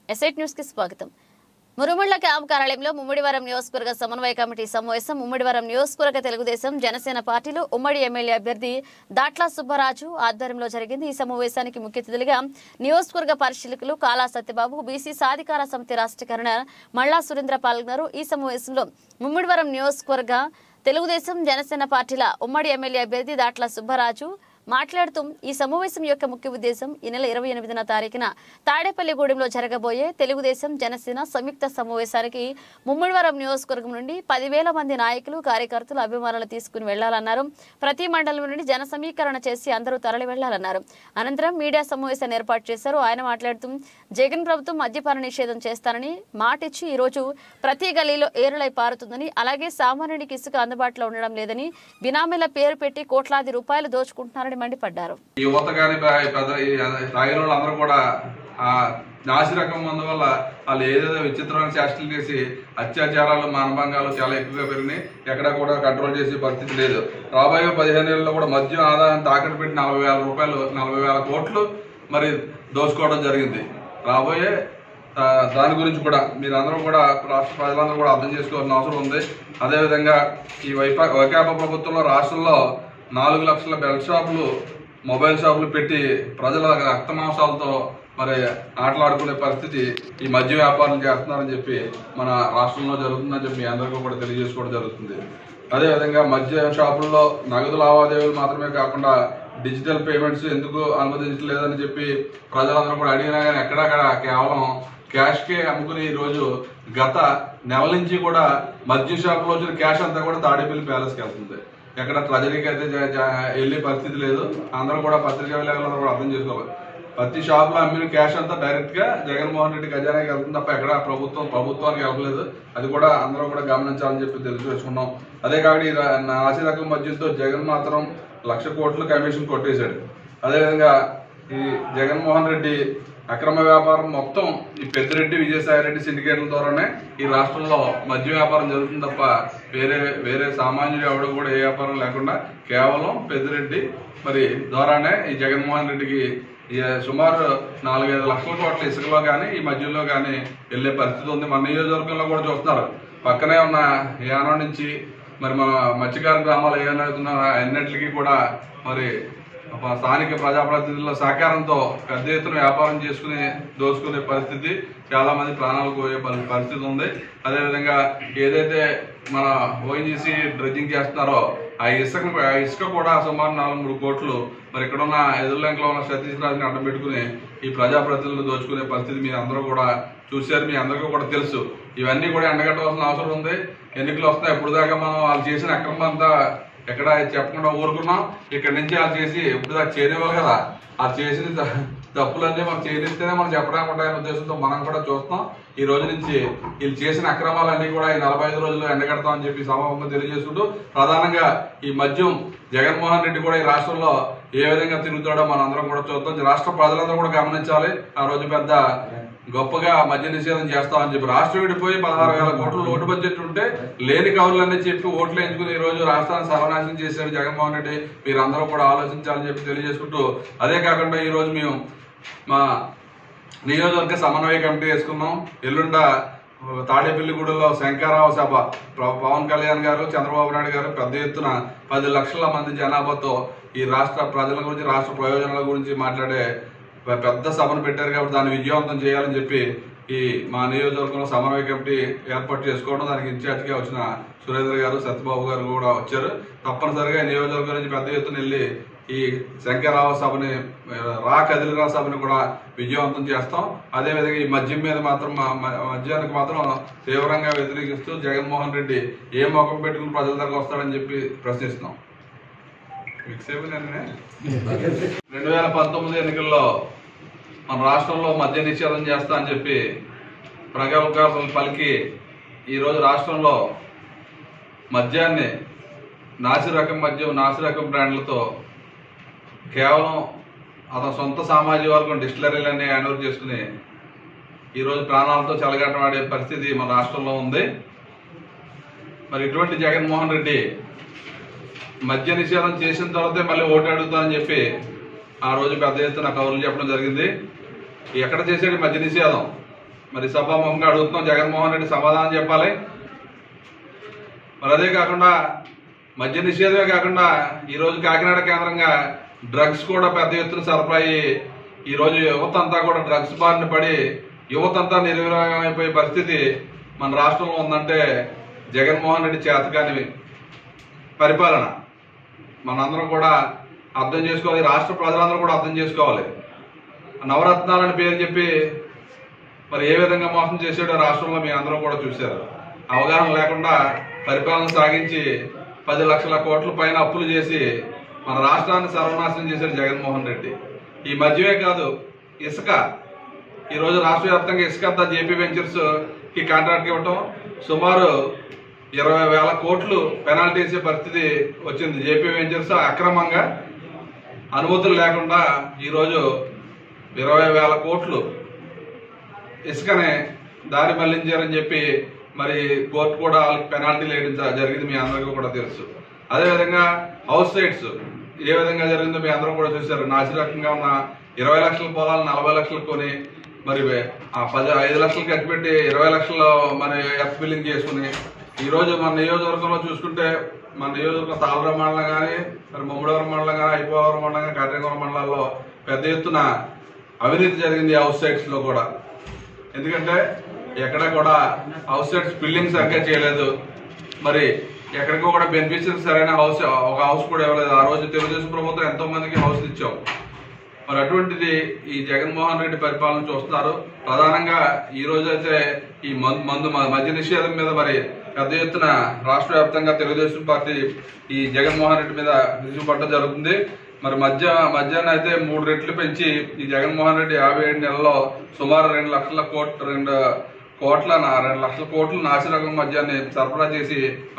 ఎస్ఐట్ news కి స్వాగతం మురుముళ్ల camp కార్యాలయంలో ముమ్మిడివరం నియోజకవర్గ సమన్వయ కమిటీ సమావేశం ముమ్మిడివరం నియోజకవర్గ తెలుగుదేశం జనసేన పార్టీలు ఉమ్మడి ఎమ్మెల్యే అభ్యర్థి దాట్ల సుబ్బరాజు ఆధ్వర్యంలో జరిగింది ఈ సమావేశానికి ముఖ్య అతిథులుగా నియోజకవర్గ పరిశీలకులు కాలా సత్యబాబు బీసీ సాధికార సమితి రాష్ట్ర కన్వీనర్ మల్లా సురేంద్ర పాల్గొన్నారు ఈ సమావేశంలో ముమ్మిడివరం నియోజకవర్గ తెలుగుదేశం జనసేన పార్టీల ఉమ్మడి ఎమ్మెల్యే అభ్యర్థి దాట్ల సుబ్బరాజు మాట్లాడుతూ ఈ సమావేశం యొక్క ముఖ్య ఉద్దేశం ఈ నెల ఇరవై ఎనిమిదిన తారీఖున తాడేపల్లిగూడెంలో జరగబోయే తెలుగుదేశం జనసేన సంయుక్త సమావేశానికి ముమ్మిడివరం నియోజకవర్గం నుండి పదివేల మంది నాయకులు కార్యకర్తలు అభిమానులు తీసుకుని వెళ్లాలన్నారు ప్రతి మండలం నుండి జన సమీకరణ చేసి అందరూ తరలి వెళ్లాలన్నారు అనంతరం మీడియా సమావేశాన్ని ఏర్పాటు చేశారు ఆయన మాట్లాడుతూ జగన్ ప్రభుత్వం మద్యపాన నిషేధం చేస్తానని మాటిచ్చి ఈ రోజు ప్రతి గలీలో ఏరులై పారుతుందని అలాగే సామాన్యుడికి ఇసుక అందుబాటులో ఉండడం లేదని బినామీల పేరు పెట్టి కోట్లాది రూపాయలు దోచుకుంటున్నారని మండిపడ్డారు ఈ యువత కానీ పెద్ద ఈ తాగిన వాళ్ళందరూ కూడా ఆ నాసి రకం మందు వల్ల వాళ్ళు ఏదేదో విచిత్రమైన చేష్టలు చేసి అత్యాచారాలు మానభంగాలు చాలా ఎక్కువగా పెరిగినాయి ఎక్కడా కూడా కంట్రోల్ చేసే పరిస్థితి లేదు రాబోయే పదిహేను ఏళ్ళలో కూడా మద్యం ఆదాయం తాకట్టు పెట్టి నలభై వేల రూపాయలు నలభై వేల కోట్లు మరి దోచుకోవడం జరిగింది రాబోయే ఆ, దాని గురించి కూడా మీరందరూ కూడా రాష్ట్ర ప్రజలందరూ కూడా అర్థం చేసుకోవాల్సిన అవసరం ఉంది అదేవిధంగా ఈ వైపా వైకాపా ప్రభుత్వంలో రాష్ట్రంలో నాలుగు లక్షల బెల్ట్ షాపులు మొబైల్ షాపులు పెట్టి ప్రజల రక్తమాంసాలతో మరి ఆటలాడుకునే పరిస్థితి ఈ మద్య వ్యాపారం చేస్తున్నారని చెప్పి మన రాష్ట్రంలో జరుగుతుందని చెప్పి మీ అందరికీ కూడా తెలియజేసుకోవడం జరుగుతుంది అదేవిధంగా మద్య షాపుల్లో నగదు లావాదేవీలు మాత్రమే కాకుండా డిజిటల్ పేమెంట్స్ ఎందుకు అనుమతించలేదని చెప్పి ప్రజలందరూ కూడా అడిగినా కానీ ఎక్కడక్కడ కేవలం క్యాష్ కే అమ్ముకుని ఈ రోజు గత నెల నుంచి కూడా మద్య షాప్ లో వచ్చిన క్యాష్ అంతా కూడా తాడేపల్లి ప్యాలెస్ కి వెళ్తుంది ఎక్కడ ట్రెజరీకి అయితే జ- జ- వెళ్ళే పరిస్థితి లేదు అందరూ కూడా పత్రికా విలేకరులు కూడా అర్థం చేసుకోవాలి ప్రతి షాప్ లో అమ్మిన క్యాష్ అంతా డైరెక్ట్ గా జగన్మోహన్ రెడ్డి ఖజానాకి వెళ్తుంది తప్ప ఎక్కడ ప్రభుత్వం ప్రభుత్వానికి వెళ్ళలేదు అది కూడా అందరూ కూడా గమనించాలని చెప్పి తెలియజేసుకున్నాం అదే కాకుండా ఈ రా- నాసి రకం మధ్యతో జగన్ మాత్రం లక్ష కోట్లు కమిషన్ కొట్టేశాడు అదేవిధంగా ఈ జగన్మోహన్ రెడ్డి అక్రమ వ్యాపారం మొత్తం ఈ పెద్దిరెడ్డి విజయసాయి రెడ్డి సిండికేట్ల ద్వారానే ఈ రాష్ట్రంలో మద్య వ్యాపారం జరుగుతుంది తప్ప వేరే వేరే సామాన్యుడు ఎవడు కూడా ఏ వ్యాపారం లేకుండా కేవలం పెద్దిరెడ్డి మరి ద్వారానే ఈ జగన్మోహన్ రెడ్డికి ఈ సుమారు నాలుగైదు లక్షల కోట్ల ఇసుకలో కానీ ఈ మధ్యలో కానీ వెళ్ళే పరిస్థితి ఉంది మన నియోజకవర్గంలో కూడా చూస్తున్నారు పక్కనే ఉన్న యానం నుంచి మరి మన మత్స్యకార గ్రామాలు ఏమైనా అన్నిటికీ కూడా మరి ఒక స్థానిక ప్రజాప్రతినిధుల సహకారంతో పెద్ద ఎత్తున వ్యాపారం చేసుకునే దోచుకునే పరిస్థితి చాలా మంది ప్రాణాలు పోయే పరి- పరిస్థితి ఉంది అదేవిధంగా ఏదైతే మన ఓఎన్జీసీ డ్రెడ్జింగ్ చేస్తున్నారో ఆ ఇసుక ఆ ఇసుక కూడా సుమారు నాలుగు మూడు కోట్లు మరి ఇక్కడ ఉన్న ఎదుర్లంకలో ఉన్న సతీష్ రాజుని అడ్డం పెట్టుకుని ఈ ప్రజాప్రతినిధులు దోచుకునే పరిస్థితి మీరు అందరూ కూడా చూశారు మీ అందరికీ కూడా తెలుసు ఇవన్నీ కూడా ఎండగట్టవలసిన అవసరం ఉంది ఎన్నికలు వస్తాయి ఇప్పుడు దాకా మనం వాళ్ళు చేసిన అక్రమం అంతా ఎక్కడ చెప్పకుండా ఊరుకున్నాం ఇక్కడ నుంచి వాళ్ళు చేసి ఇప్పుడు దాకా చేయనివ్వాలి కదా వాళ్ళు చేసిన త- తప్పులన్నీ మనం చేయనిస్తేనే మనం చెప్పడానికి ఉంటాయనే ఉద్దేశంతో మనం కూడా చూస్తాం ఈ రోజు నుంచి వీళ్ళు చేసిన అక్రమాలన్నీ కూడా ఈ నలభై ఐదు రోజుల్లో ఎండగడతామని చెప్పి సమాపంగా తెలియజేసుకుంటూ ప్రధానంగా ఈ మద్యం జగన్మోహన్ రెడ్డి కూడా ఈ రాష్ట్రంలో ఏ విధంగా తిరుగుతాడో మనం అందరం కూడా చూద్దాం రాష్ట్ర ప్రజలందరూ కూడా గమనించాలి ఆ రోజు పెద్ద గొప్పగా మద్య నిషేధం చేస్తామని చెప్పి రాష్ట్రం విడిపోయి పదహారు వేల కోట్ల ఓటు బడ్జెట్ ఉంటే లేని కవులన్నీ చెప్పి ఓట్లు ఎంచుకుని ఈ రోజు రాష్ట్రాన్ని సర్వనాశనం చేశాడు జగన్మోహన్ రెడ్డి మీరందరూ కూడా ఆలోచించాలని చెప్పి తెలియజేసుకుంటూ అదే కాకుండా ఈ రోజు మేము మా నియోజకవర్గ సమన్వయ కమిటీ వేసుకున్నాం ఎల్లుండ తాడేపల్లిగూడెంలో శంకరరావు సభ ప్ర- పవన్ కళ్యాణ్ గారు చంద్రబాబు నాయుడు గారు పెద్ద ఎత్తున పది లక్షల మంది జనాభాతో ఈ రాష్ట్ర ప్రజల గురించి రాష్ట్ర ప్రయోజనాల గురించి మాట్లాడే పె- పెద్ద సభను పెట్టారు కాబట్టి దాన్ని విజయవంతం చేయాలని చెప్పి ఈ మా నియోజకవర్గంలో సమన్వయ కమిటీ ఏర్పాటు చేసుకోవడం దానికి ఇన్ఛార్జిగా వచ్చిన సురేంద్ర గారు సత్యబాబు గారు కూడా వచ్చారు తప్పనిసరిగా ఈ నియోజకవర్గం నుంచి పెద్ద ఎత్తున వెళ్ళి ఈ శంకరరావు సభని ఆ, రా కదిలిరా సభని కూడా విజయవంతం చేస్తాం అదేవిధంగా ఈ మద్యం మీద మాత్రం మా- మా- మద్యానికి మాత్రం తీవ్రంగా వ్యతిరేకిస్తూ జగన్మోహన్ రెడ్డి ఏ ముఖం పెట్టుకుని ప్రజల దగ్గర వస్తాడని చెప్పి ప్రశ్నిస్తున్నాం మీకు సేపు నేనే? రెండు వేల పంతొమ్మిది ఎన్నికల్లో మన రాష్ట్రంలో మద్య నిషేధం చేస్తా అని చెప్పి ప్రగల్భాలు పలికి ఈరోజు రాష్ట్రంలో మద్యాన్ని నాసి రకం మద్యం నాసి రకం బ్రాండ్లతో కేవలం అతని సొంత సామాజిక వర్గం డిస్టిలరీలన్నీ హ్యాండ్ ఓవర్ చేసుకుని ఈరోజు ప్రాణాలతో చెలగాటమాడే పరిస్థితి మన రాష్ట్రంలో ఉంది మరి ఇటువంటి జగన్మోహన్ రెడ్డి మద్య నిషేధం చేసిన తర్వాతే మళ్ళీ ఓటు అడుగుతానని చెప్పి ఆ రోజు పెద్ద ఎత్తున కౌరులు చెప్పడం జరిగింది ఎక్కడ చేసాడు మద్య నిషేధం మరి సభాముఖంగా అడుగుతున్నాం జగన్మోహన్ రెడ్డి సమాధానం చెప్పాలి మరి అదే కాకుండా మద్య నిషేధమే కాకుండా ఈరోజు కాకినాడ కేంద్రంగా డ్రగ్స్ కూడా పెద్ద ఎత్తున సరఫరా అయ్యి ఈరోజు యువత అంతా కూడా డ్రగ్స్ బారిన పడి యువత అంతా నిర్విరాగం అయిపోయే పరిస్థితి మన రాష్ట్రంలో ఉందంటే జగన్మోహన్ రెడ్డి చేతకాని పరిపాలన మనందరం కూడా అర్థం చేసుకోవాలి రాష్ట్ర ప్రజలందరూ కూడా అర్థం చేసుకోవాలి నవరత్నాలని పేరు చెప్పి మరి ఏ విధంగా మోసం చేసాడో రాష్ట్రంలో మీ అందరూ కూడా చూశారు అవగాహన లేకుండా పరిపాలన సాగించి పది లక్షల కోట్ల పైన అప్పులు చేసి మన రాష్ట్రాన్ని సర్వనాశనం చేశాడు జగన్మోహన్ రెడ్డి ఈ మధ్యమే కాదు ఇసుక ఈ రోజు రాష్ట్ర వ్యాప్తంగా ఇసుక అంతా జేపీ వెంచర్స్ కి కాంట్రాక్ట్ ఇవ్వటం సుమారు ఇరవై వేల కోట్లు పెనాల్టీ వేసే పరిస్థితి వచ్చింది జేపీ వెంచర్స్ అక్రమంగా అనుమతులు లేకుండా ఈరోజు ఇరవై వేల కోట్లు ఇసుకనే దారి మళ్లించారని చెప్పి మరి కోర్టు కూడా వాళ్ళకి పెనాల్టీలు వేయడం జ- జరిగింది మీ అందరికీ కూడా తెలుసు అదేవిధంగా హౌస్ సైట్స్ ఏ విధంగా జరిగిందో మీ అందరూ కూడా చూశారు నాసిరకంగా ఉన్న ఇరవై లక్షల పొలాలు నలభై లక్షలు కొని మరి ఆ పది ఐదు లక్షలు ఖర్చు పెట్టి ఇరవై లక్షలు మరి ఎర్త్ బిల్లింగ్ చేసుకుని ఈ రోజు మన నియోజకవర్గంలో చూసుకుంటే మన నియోజకవర్గం తాళరా మండలం కానీ మరి ముమ్మడివరం మండలం కానీ అయిపోవరం మండలం కానీ కట్రేగూరం మండలాల్లో పెద్ద ఎత్తున అవినీతి జరిగింది హౌస్ సైట్స్ లో కూడా ఎందుకంటే ఎక్కడ కూడా హౌస్ సైట్స్ బిల్డింగ్ సరిగ్గా చేయలేదు మరి ఎక్కడికో కూడా బెనిఫిషియరీ సరైన హౌస్ ఒక హౌస్ కూడా ఇవ్వలేదు ఆ రోజు తెలుగుదేశం ప్రభుత్వం ఎంతో మందికి హౌస్ ఇచ్చాం మరి అటువంటిది ఈ జగన్మోహన్ రెడ్డి పరిపాలన చూస్తున్నారు ప్రధానంగా ఈ రోజు అయితే ఈ మందు మందు మద్య నిషేధం మీద మరి పెద్ద ఎత్తున రాష్ట్ర వ్యాప్తంగా తెలుగుదేశం పార్టీ ఈ జగన్మోహన్ రెడ్డి మీద విరుచుపడడం జరుగుతుంది మరి మధ్య మధ్యాహ్నం అయితే మూడు రెట్లు పెంచి ఈ జగన్మోహన్ రెడ్డి యాభై ఏడు నెలల్లో సుమారు రెండు లక్షల కోట్ రెండు కోట్ల నా- రెండు లక్షల కోట్లు నాసిరకం మద్యాన్ని సరఫరా చేసి